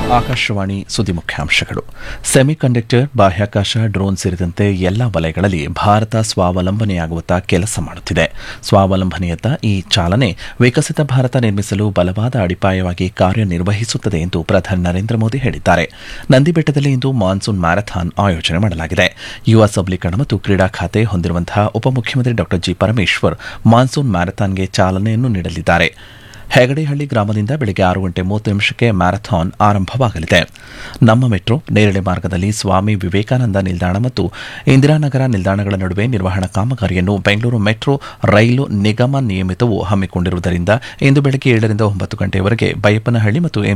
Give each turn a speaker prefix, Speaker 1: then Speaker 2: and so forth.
Speaker 1: ಆಕಾಶವಾಣಿ ಸುದ್ದಿ ಮುಖ್ಯಾಂಶಗಳು ಸೆಮಿಕಂಡಕ್ಟರ್ ಬಾಹ್ಯಾಕಾಶ ಡ್ರೋನ್ ಸೇರಿದಂತೆ ಎಲ್ಲ ವಲಯಗಳಲ್ಲಿ ಭಾರತ ಸ್ವಾವಲಂಬನೆಯಾಗುವತ್ತ ಕೆಲಸ ಮಾಡುತ್ತಿದೆ ಸ್ವಾವಲಂಬನೆಯತ್ತ ಈ ಚಾಲನೆ ವಿಕಸಿತ ಭಾರತ ನಿರ್ಮಿಸಲು ಬಲವಾದ ಅಡಿಪಾಯವಾಗಿ ಕಾರ್ಯನಿರ್ವಹಿಸುತ್ತದೆ ಎಂದು ಪ್ರಧಾನಿ ನರೇಂದ್ರ ಮೋದಿ ಹೇಳಿದ್ದಾರೆ ನಂದಿಬೆಟ್ಟದಲ್ಲಿ ಇಂದು ಮಾನ್ಸೂನ್ ಮ್ಯಾರಥಾನ್ ಆಯೋಜನೆ ಮಾಡಲಾಗಿದೆ ಯುವ ಸಬಲೀಕರಣ ಮತ್ತು ಕ್ರೀಡಾ ಖಾತೆ ಹೊಂದಿರುವಂತಹ ಉಪಮುಖ್ಯಮಂತ್ರಿ ಡಾ ಜಿ ಪರಮೇಶ್ವರ್ ಮಾನ್ಸೂನ್ ಮ್ಯಾರಥಾನ್ಗೆ ಚಾಲನೆಯನ್ನು ನೀಡಲಿದ್ದಾರೆ ಹೆಗಡೆಹಳ್ಳಿ ಗ್ರಾಮದಿಂದ ಬೆಳಗ್ಗೆ ಆರು ಗಂಟೆ ಮೂವತ್ತು ನಿಮಿಷಕ್ಕೆ ಮ್ಯಾರಥಾನ್ ಆರಂಭವಾಗಲಿದೆ ನಮ್ಮ ಮೆಟ್ರೋ ನೇರಳೆ ಮಾರ್ಗದಲ್ಲಿ ಸ್ವಾಮಿ ವಿವೇಕಾನಂದ ನಿಲ್ದಾಣ ಮತ್ತು ಇಂದಿರಾನಗರ ನಿಲ್ದಾಣಗಳ ನಡುವೆ ನಿರ್ವಹಣಾ ಕಾಮಗಾರಿಯನ್ನು ಬೆಂಗಳೂರು ಮೆಟ್ರೋ ರೈಲು ನಿಗಮ ನಿಯಮಿತವು ಹಮ್ಮಿಕೊಂಡಿರುವುದರಿಂದ ಇಂದು ಬೆಳಗ್ಗೆ ಏಳರಿಂದ ಒಂಬತ್ತು ಗಂಟೆಯವರೆಗೆ ಬೈಯಪ್ಪನಹಳ್ಳಿ ಮತ್ತು